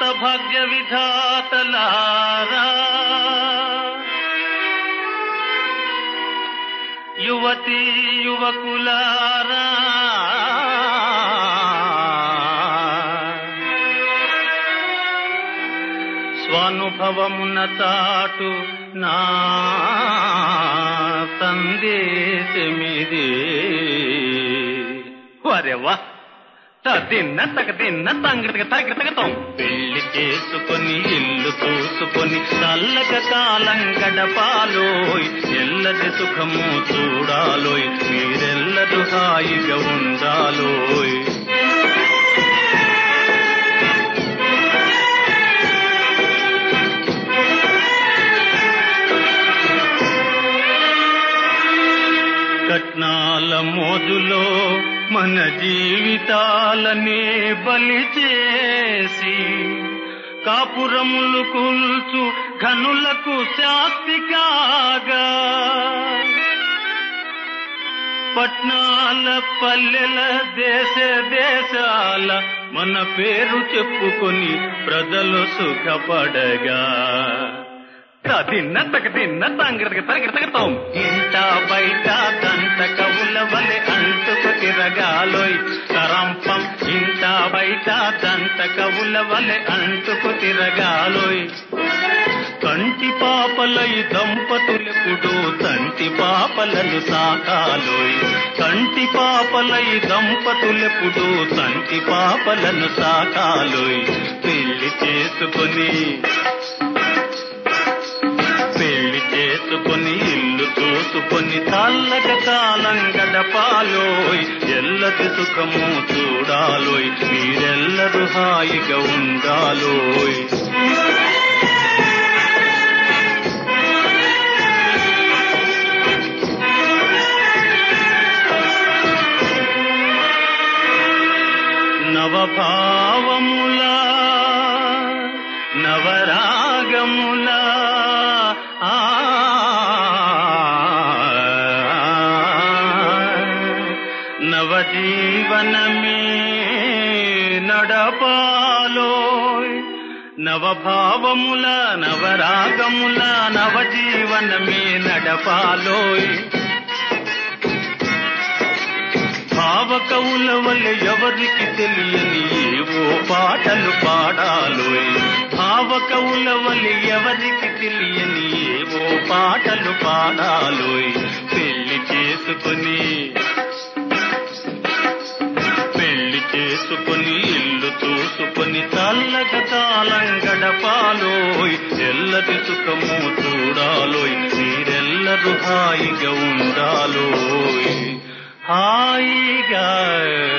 భాగ్య విధాతలారా యువతి యువకులారా స్వానుభవమున చాటు నా సందేశమిది వరెవా తిన్న తగ తిన్న తంగటికి తగతగతాం పెళ్లి చేసుకొని ఇల్లు చూసుకొని చల్లగా కాలం గడపాలోయ్ ఎల్లది సుఖము చూడాలోయ్ మీరెల్లరూ హాయిగా ఉండాలోయ్ కట్నాల మోజులో మన జీవితాలనే బలి చేసి కాపురములు కూల్చు ఘనులకు శాస్తి కాగా పట్నాల పల్లెల దేశ దేశాల మన పేరు చెప్పుకొని ప్రజలు సుఖపడగా తిన్న తగ తిన్న తంగడగ తరగ తగతాం ఇంట బయట దంత కవుల వలె అంటుకు తిరగాలోయ్ తరంపం ఇంట బయట దంత కవుల వలె అంటుకు తిరగాలోయ్ కంటి పాపలై దంపతులెప్పుడు తంటి పాపలను సాకాలోయ్ కంటి పాపలై దంపతులెప్పుడు తంటి పాపలను సాకాలోయ్ పెళ్లి చేసుకొని పెళ్లి చేసుకొని ఇల్లు చూసుకొని చల్లగా కాలం గడపాలోయ్ ఎల్లది సుఖము చూడాలోయ్ మీరెల్లరూ హాయిగా ఉండాలోయ్ నవభావములా నవరాగములా ఆ నవజీవనమే నడపాలోయ్ నవభావముల నవరాగముల నవజీవనమే నడపాలోయ్ భావకవుల వల్ల ఎవరికి తెలియని ఏవో పాటలు పాడాలోయ్ భావకవుల వల్ల ఎవరికి తెలియని ఏవో పాటలు పాడాలోయ్ పెళ్లి చేసుకొని పెళ్లి చేసుకొని ఇల్లు చూసుకొని చల్లగా కాలం గడపాలోయ్ ఎల్లది సుఖము చూడాలోయ్ మీరెల్లరూ హాయిగా ఉండాలోయ్ హాయిగా